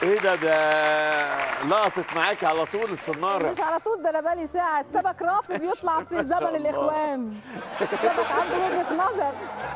ايه ده ده لقطت معاكي على طول الصناره مش على طول ده انا بقالي ساعه السمك رافي بيطلع في ما شاء زمن الله. الاخوان السمك عنده وجهه نظر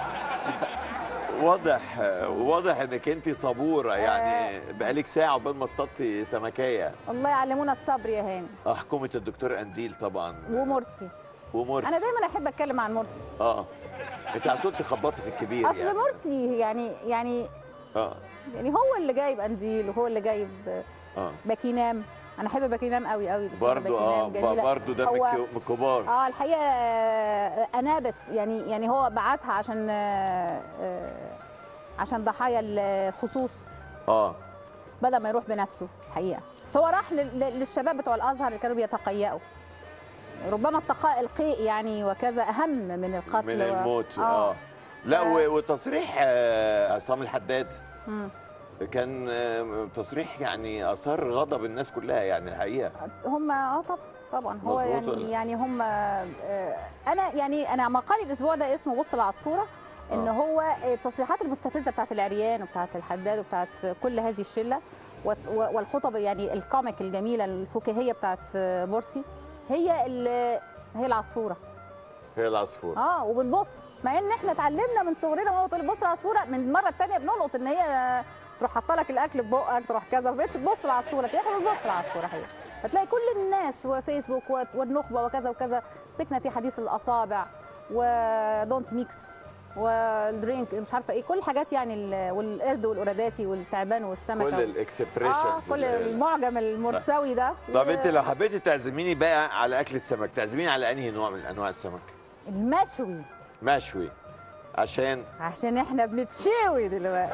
واضح واضح انك انت صبوره يعني بقالك ساعه عقبال ما اصطدتي سمكيه الله يعلمونا الصبر يا هاني اه حكومه الدكتور قنديل طبعا ومرسي ومرسي انا دايما احب اتكلم عن مرسي اه انت على طول تخبطي في الكبير اصل يعني مرسي يعني يعني اه يعني هو اللي جايب قنديل وهو اللي جايب اه باكينام انا احب باكينام قوي قوي بس برضو اه باكينام جميلة. برضو ده من هو- الك- من الكبار اه الحقيقه آه، انابت يعني يعني هو بعتها عشان آه، آه، عشان ضحايا الخصوص اه بدل ما يروح بنفسه الحقيقه بس هو راح لل- لل- للشباب بتوع الازهر اللي كانوا بيتقيأوا ربما اتقاء القيء يعني وكذا اهم من القتل من و- الموت اه لا ف- و- وتصريح آه، عصام الحداد مم. كان آه، تصريح يعني اثار غضب الناس كلها يعني الحقيقه هم اه طبعا طبعا هو مظبوط يعني ولا؟ يعني هم آه، انا يعني انا مقالي الاسبوع ده اسمه بص العصفوره ان آه. هو التصريحات المستفزه بتاعت العريان وبتاعت الحداد وبتاعت كل هذه الشله وت- و- والخطب يعني الكوميك الجميله الفكاهيه بتاعت مرسي هي ال- هي العصفوره هي العصفور اه وبنبص مع ان احنا اتعلمنا من صغرنا ماما تقول لي بص العصفوره من المره الثانيه بنلقط ان هي تروح حاطه لك الاكل في بقك تروح كذا ما بقتش تبص العصفوره تلاقي احنا بنبص العصفوره حقيقه فتلاقي كل الناس وفيسبوك و- والنخبه وكذا وكذا مسكنا في حديث الاصابع ودونت ميكس والدرينك مش عارفه ايه كل الحاجات يعني ال- والقرد والقراداتي والتعبان والسمكه كل اه الاكسبريشنز كل المعجم المرسوي ده طب انت لو حبيتي تعزميني بقى على اكله سمك تعزميني على انهي نوع من انواع السمك المشوي مشوي عشان عشان احنا بنتشوي دلوقتي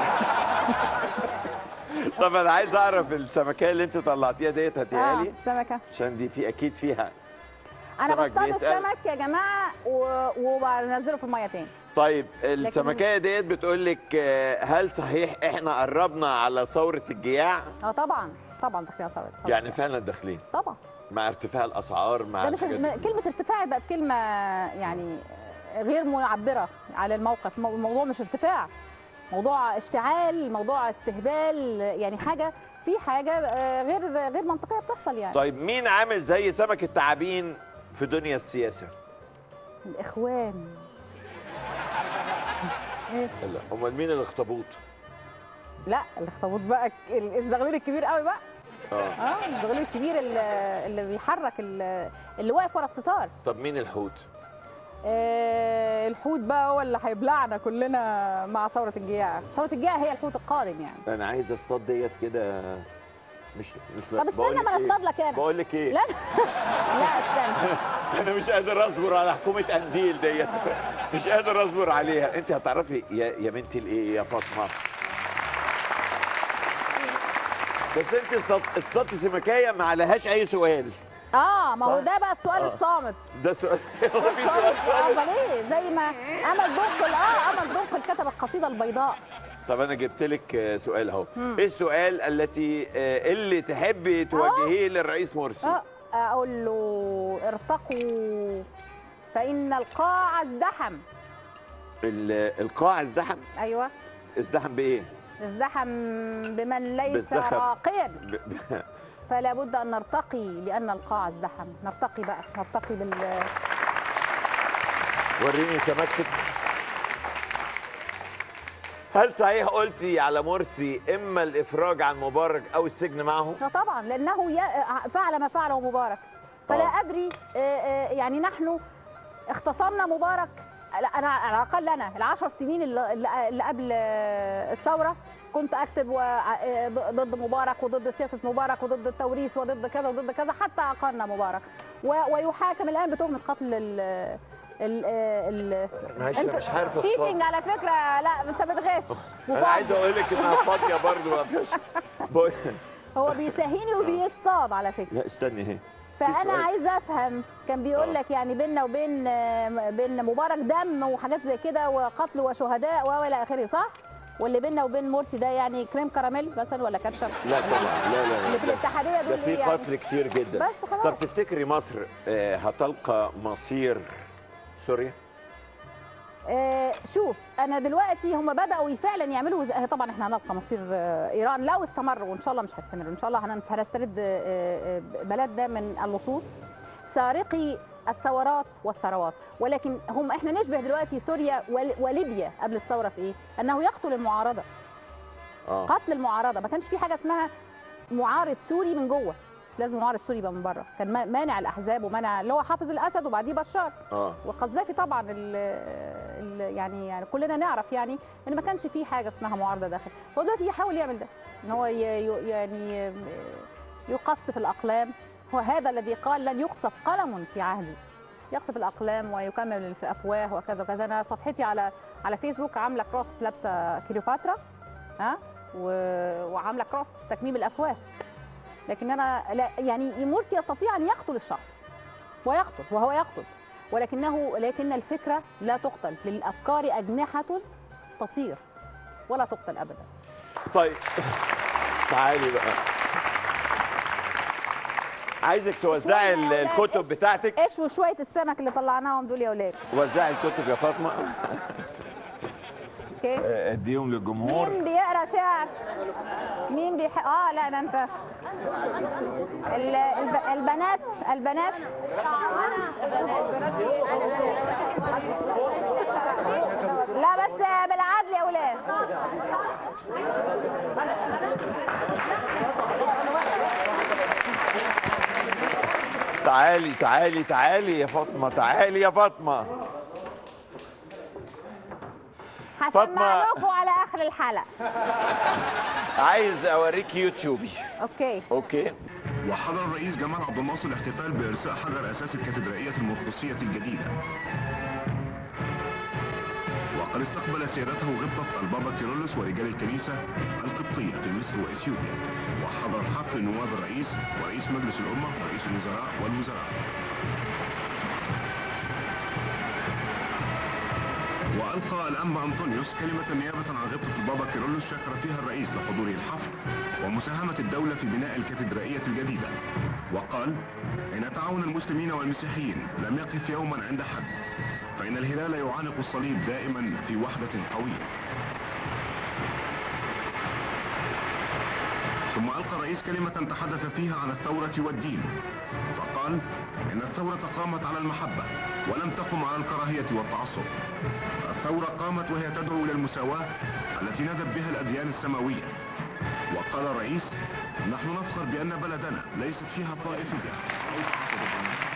طب انا عايز اعرف السمكيه اللي انت طلعتيها ديت هاتيها اه لي السمكه عشان دي في اكيد فيها انا سمك بصطاد بيسأل. السمك يا جماعه و- وبنزله في الميه تاني طيب السمكيه ديت بتقول لك آه، هل صحيح احنا قربنا على ثوره الجياع اه طبعا طبعا داخلين صوت يعني فعلا داخلين طبعا مع ارتفاع الاسعار مع ده مش الحاجات دي. كلمه ارتفاع بقت كلمه يعني غير معبره على الموقف المو- الموضوع مش ارتفاع موضوع اشتعال موضوع استهبال يعني حاجه في حاجه آه، غير غير منطقيه بتحصل يعني طيب مين عامل زي سمك التعابين في دنيا السياسه الاخوان ايه لا امال مين الاخطبوط لا الاخطبوط بقى ك- ال- الزغلول الكبير قوي بقى اه اه الزغلول الكبير اللي, اللي بيحرك ال- اللي واقف ورا الستار طب مين الحوت آه الحوت بقى هو اللي هيبلعنا كلنا مع ثوره الجياع ثوره الجياع هي الحوت القادم يعني انا عايز اصطاد ديت كده مش مش طب استنى ما انا اصطاد لك انا بقول لك ايه لا لا استنى انا مش قادر اصبر على حكومه قنديل ديت مش قادر اصبر عليها انت هتعرفي يا يا بنتي الايه يا فاطمه بس انت الصط- الصط سمكيه ما عليهاش اي سؤال اه ما هو صح. ده بقى السؤال آه. الصامت ده سؤال هو في سؤال صعب امال ايه زي ما امل دنقل اه امل دنقل كتب القصيده البيضاء طب انا جبت لك آه، سؤال اهو ايه السؤال التي آه، اللي تحبي توجهيه للرئيس مرسي اه اقول له ارتقوا فان القاع ازدحم ال- القاع ازدحم ايوه ازدحم بايه ازدحم بمن ليس بالزخم. راقيا ب... ب... فلا بد ان نرتقي لان القاع ازدحم نرتقي بقى نرتقي بال وريني سمكتك هل صحيح قلتي على مرسي اما الافراج عن مبارك او السجن معه آه طبعا لانه ي- فعل ما فعله مبارك فلا آه. ادري آه، آه، يعني نحن اختصرنا مبارك لا، انا على الاقل انا العشر سنين اللي, اللي اللي قبل آه، الثوره كنت اكتب و- آه، ضد مبارك وضد سياسه مبارك وضد التوريث وضد كذا وضد كذا حتى اقرنا مبارك و- ويحاكم الان بتهمه قتل ال ال ال معلش أنا مش عارف أصطاد. شيتنج على فكره لا انت بتغش انا عايز اقول لك انها فاضيه برضه ما فيش بقول- هو بيساهيني وبيصطاد على فكره لا استني اهي فانا سؤال. عايزه افهم كان بيقول لك يعني بيننا وبين آه، بين مبارك دم وحاجات زي كده وقتل وشهداء والى اخره صح واللي بيننا وبين مرسي ده يعني كريم كراميل مثلا ولا كاتشب لا طبعا لا لا اللي في لا الاتحاديه ده دول في إيه يعني؟ قتل كتير جدا بس خلاص. طب تفتكري مصر آه، هتلقى مصير سوريا آه، شوف انا دلوقتي هم بداوا فعلا يعملوا زي- طبعا احنا هنبقى مصير آه، ايران لو استمر وان شاء الله مش هيستمر ان شاء الله هننس- هنسترد آه، آه، بلدنا من اللصوص سارقي الثورات والثروات ولكن هم احنا نشبه دلوقتي سوريا ول- وليبيا قبل الثوره في ايه؟ انه يقتل المعارضه اه قتل المعارضه ما كانش في حاجه اسمها معارض سوري من جوه لازم معارض سوري يبقى من بره كان ما- مانع الاحزاب ومانع اللي هو حافظ الاسد وبعديه بشار اه والقذافي طبعا ال ال يعني يعني كلنا نعرف يعني ان ما كانش في حاجه اسمها معارضه داخل هو دلوقتي يحاول يعمل ده ان هو ي- ي- يعني يقصف الاقلام هو هذا الذي قال لن يقصف قلم في عهدي يقصف الاقلام ويكمل في افواه وكذا وكذا انا صفحتي على على فيسبوك عامله كروس لابسه كليوباترا ها و- وعامله كروس تكميم الافواه لكن انا لا يعني مرسي يستطيع ان يقتل الشخص ويقتل وهو يقتل ولكنه لكن الفكره لا تقتل للافكار اجنحه تطير ولا تقتل ابدا طيب تعالي بقى عايزك توزعي ال- الكتب بتاعتك اشووا شويه السمك اللي طلعناهم دول يا ولاد وزعي الكتب يا فاطمه اوكي آه، اديهم للجمهور مين بيقرا شعر مين بيح... اه لا ده انت ال... الب... البنات البنات لا بس بالعدل يا ولاد تعالي تعالي تعالي يا فاطمه تعالي يا فاطمه فاطمة. هسمع لكم على اخر الحلقه عايز اوريك يوتيوبي اوكي اوكي وحضر الرئيس جمال عبد الناصر الاحتفال بإرساء حجر أساس الكاتدرائية المرقصية الجديدة وقد استقبل سيادته غبطة البابا كيرلس ورجال الكنيسة القبطية في مصر وإثيوبيا وحضر الحفل نواب الرئيس ورئيس مجلس الأمة ورئيس الوزراء والوزراء وألقى الأنبا أنطونيوس كلمة نيابة عن غبطة البابا كيرلس شكر فيها الرئيس لحضوره الحفل ومساهمة الدولة في بناء الكاتدرائية الجديدة وقال إن تعاون المسلمين والمسيحيين لم يقف يوما عند حد فإن الهلال يعانق الصليب دائما في وحدة قوية ثم ألقى الرئيس كلمة تحدث فيها عن الثورة والدين فقال إن الثورة قامت على المحبة ولم تقم على الكراهية والتعصب الثورة قامت وهي تدعو إلى المساواة التي ندت بها الأديان السماوية وقال الرئيس نحن نفخر بأن بلدنا ليست فيها طائفية أو تعصب